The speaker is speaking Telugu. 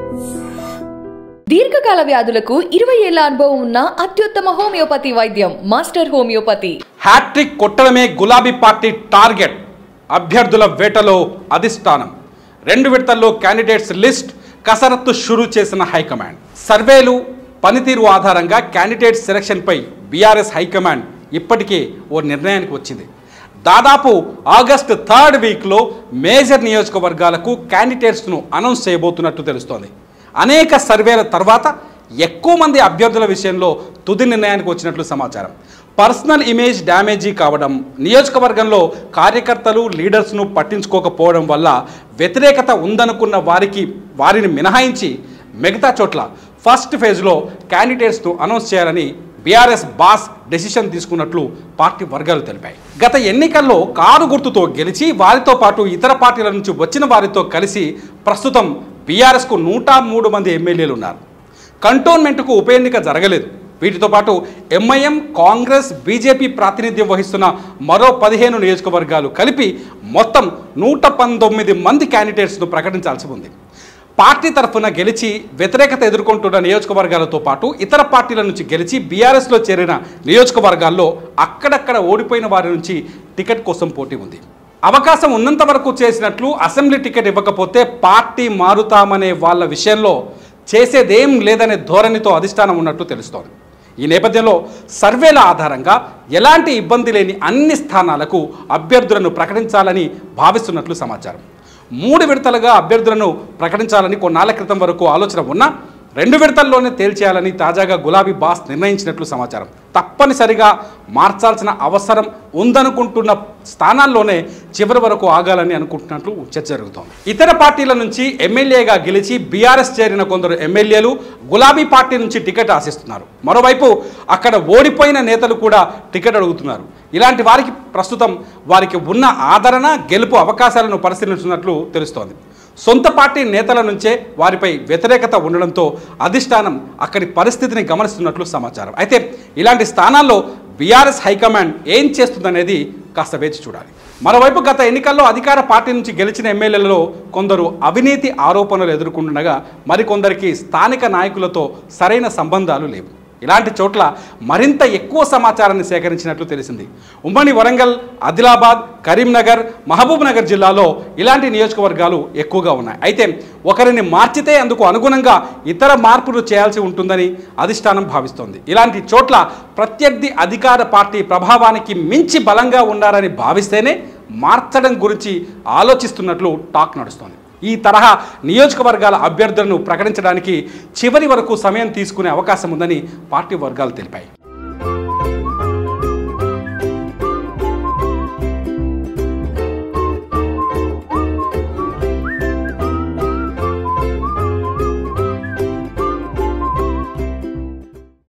దీర్ఘకాల వ్యాధులకు ఇరవై ఏళ్ల అనుభవం ఉన్న అత్యుత్తమ హోమియోపతి వైద్యం మాస్టర్ హోమియోపతి హ్యాట్రిక్ కొట్టడమే గులాబీ పార్టీ టార్గెట్ అభ్యర్థుల వేటలో అధిష్టానం రెండు విడతల్లో క్యాండిడేట్స్ లిస్ట్ కసరత్తు షురూ చేసిన హైకమాండ్ సర్వేలు పనితీరు ఆధారంగా క్యాండిడేట్ సెలక్షన్పై బీఆర్ఎస్ హైకమాండ్ ఇప్పటికే ఓ నిర్ణయానికి వచ్చింది దాదాపు ఆగస్టు థర్డ్ వీక్లో మేజర్ నియోజకవర్గాలకు క్యాండిడేట్స్ను అనౌన్స్ చేయబోతున్నట్టు తెలుస్తోంది అనేక సర్వేల తర్వాత ఎక్కువ మంది అభ్యర్థుల విషయంలో తుది నిర్ణయానికి వచ్చినట్లు సమాచారం పర్సనల్ ఇమేజ్ డ్యామేజీ కావడం నియోజకవర్గంలో కార్యకర్తలు లీడర్స్ను పట్టించుకోకపోవడం వల్ల వ్యతిరేకత ఉందనుకున్న వారికి వారిని మినహాయించి మిగతా చోట్ల ఫస్ట్ ఫేజ్లో క్యాండిడేట్స్ను అనౌన్స్ చేయాలని బీఆర్ఎస్ బాస్ డెసిషన్ తీసుకున్నట్లు పార్టీ వర్గాలు తెలిపాయి గత ఎన్నికల్లో కారు గుర్తుతో గెలిచి వారితో పాటు ఇతర పార్టీల నుంచి వచ్చిన వారితో కలిసి ప్రస్తుతం బీఆర్ఎస్కు నూట మూడు మంది ఎమ్మెల్యేలు ఉన్నారు కంటోన్మెంట్కు ఉప ఎన్నిక జరగలేదు వీటితో పాటు ఎంఐఎం కాంగ్రెస్ బీజేపీ ప్రాతినిధ్యం వహిస్తున్న మరో పదిహేను నియోజకవర్గాలు కలిపి మొత్తం నూట పంతొమ్మిది మంది క్యాండిడేట్స్ను ప్రకటించాల్సి ఉంది పార్టీ తరఫున గెలిచి వ్యతిరేకత ఎదుర్కొంటున్న నియోజకవర్గాలతో పాటు ఇతర పార్టీల నుంచి గెలిచి బీఆర్ఎస్లో చేరిన నియోజకవర్గాల్లో అక్కడక్కడ ఓడిపోయిన వారి నుంచి టికెట్ కోసం పోటీ ఉంది అవకాశం ఉన్నంత వరకు చేసినట్లు అసెంబ్లీ టికెట్ ఇవ్వకపోతే పార్టీ మారుతామనే వాళ్ళ విషయంలో చేసేదేం లేదనే ధోరణితో అధిష్టానం ఉన్నట్టు తెలుస్తోంది ఈ నేపథ్యంలో సర్వేల ఆధారంగా ఎలాంటి ఇబ్బంది లేని అన్ని స్థానాలకు అభ్యర్థులను ప్రకటించాలని భావిస్తున్నట్లు సమాచారం మూడు విడతలుగా అభ్యర్థులను ప్రకటించాలని కొన్నాళ్ల క్రితం వరకు ఆలోచన ఉన్నా రెండు విడతల్లోనే తేల్చేయాలని తాజాగా గులాబీ బాస్ నిర్ణయించినట్లు సమాచారం తప్పనిసరిగా మార్చాల్సిన అవసరం ఉందనుకుంటున్న స్థానాల్లోనే చివరి వరకు ఆగాలని అనుకుంటున్నట్లు చర్చ జరుగుతోంది ఇతర పార్టీల నుంచి ఎమ్మెల్యేగా గెలిచి బీఆర్ఎస్ చేరిన కొందరు ఎమ్మెల్యేలు గులాబీ పార్టీ నుంచి టికెట్ ఆశిస్తున్నారు మరోవైపు అక్కడ ఓడిపోయిన నేతలు కూడా టికెట్ అడుగుతున్నారు ఇలాంటి వారికి ప్రస్తుతం వారికి ఉన్న ఆదరణ గెలుపు అవకాశాలను పరిశీలిస్తున్నట్లు తెలుస్తోంది సొంత పార్టీ నేతల నుంచే వారిపై వ్యతిరేకత ఉండడంతో అధిష్టానం అక్కడి పరిస్థితిని గమనిస్తున్నట్లు సమాచారం అయితే ఇలాంటి స్థానాల్లో బీఆర్ఎస్ హైకమాండ్ ఏం చేస్తుందనేది కాస్త వేచి చూడాలి మరోవైపు గత ఎన్నికల్లో అధికార పార్టీ నుంచి గెలిచిన ఎమ్మెల్యేలలో కొందరు అవినీతి ఆరోపణలు ఎదుర్కొంటుండగా మరికొందరికి స్థానిక నాయకులతో సరైన సంబంధాలు లేవు ఇలాంటి చోట్ల మరింత ఎక్కువ సమాచారాన్ని సేకరించినట్లు తెలిసింది ఉమ్మడి వరంగల్ ఆదిలాబాద్ కరీంనగర్ మహబూబ్ నగర్ జిల్లాలో ఇలాంటి నియోజకవర్గాలు ఎక్కువగా ఉన్నాయి అయితే ఒకరిని మార్చితే అందుకు అనుగుణంగా ఇతర మార్పులు చేయాల్సి ఉంటుందని అధిష్టానం భావిస్తోంది ఇలాంటి చోట్ల ప్రత్యర్థి అధికార పార్టీ ప్రభావానికి మించి బలంగా ఉండాలని భావిస్తేనే మార్చడం గురించి ఆలోచిస్తున్నట్లు టాక్ నడుస్తోంది ఈ తరహా నియోజకవర్గాల అభ్యర్థులను ప్రకటించడానికి చివరి వరకు సమయం తీసుకునే అవకాశం ఉందని పార్టీ వర్గాలు తెలిపాయి